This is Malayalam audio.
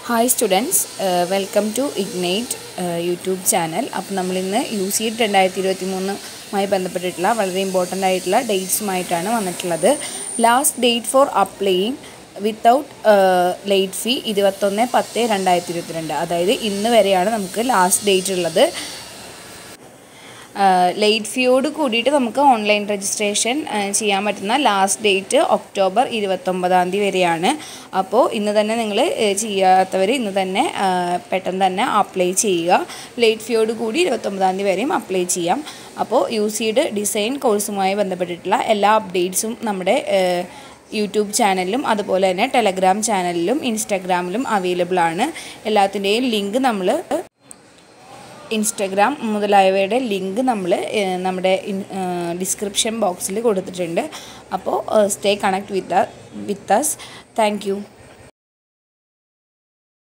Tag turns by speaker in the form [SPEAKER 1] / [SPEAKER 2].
[SPEAKER 1] hi students welcome to Ignite YouTube channel അപ്പോൾ നമ്മളിന്ന് യു സി രണ്ടായിരത്തി ഇരുപത്തി മൂന്നുമായി ബന്ധപ്പെട്ടിട്ടുള്ള വളരെ ഇമ്പോർട്ടൻ്റ് ആയിട്ടുള്ള ഡേറ്റ്സുമായിട്ടാണ് വന്നിട്ടുള്ളത് last date for applying without late fee ഇരുപത്തൊന്ന് പത്ത് രണ്ടായിരത്തി ഇരുപത്തിരണ്ട് അതായത് ഇന്ന് വരെയാണ് നമുക്ക് ലാസ്റ്റ് ഡേറ്റ് ഉള്ളത് ലേറ്റ് ഫീയോട് കൂടിയിട്ട് നമുക്ക് ഓൺലൈൻ രജിസ്ട്രേഷൻ ചെയ്യാൻ പറ്റുന്ന ലാസ്റ്റ് ഡേറ്റ് ഒക്ടോബർ ഇരുപത്തൊമ്പതാം തീയതി വരെയാണ് അപ്പോൾ ഇന്ന് തന്നെ നിങ്ങൾ ചെയ്യാത്തവർ ഇന്ന് തന്നെ പെട്ടെന്ന് തന്നെ അപ്ലൈ ചെയ്യുക ലേറ്റ് ഫീയോട് കൂടി ഇരുപത്തൊമ്പതാം തീയതി വരെയും അപ്ലൈ ചെയ്യാം അപ്പോൾ യു സിയുടെ ഡിസൈൻ കോഴ്സുമായി ബന്ധപ്പെട്ടിട്ടുള്ള എല്ലാ അപ്ഡേറ്റ്സും നമ്മുടെ യൂട്യൂബ് ചാനലിലും അതുപോലെ തന്നെ ടെലഗ്രാം ചാനലിലും ഇൻസ്റ്റാഗ്രാമിലും അവൈലബിൾ ആണ് എല്ലാത്തിൻ്റെയും ലിങ്ക് നമ്മൾ ഇൻസ്റ്റഗ്രാം മുതലായവയുടെ ലിങ്ക് നമ്മൾ നമ്മുടെ ഡിസ്ക്രിപ്ഷൻ ബോക്സിൽ കൊടുത്തിട്ടുണ്ട് അപ്പോൾ stay connect with with us thank U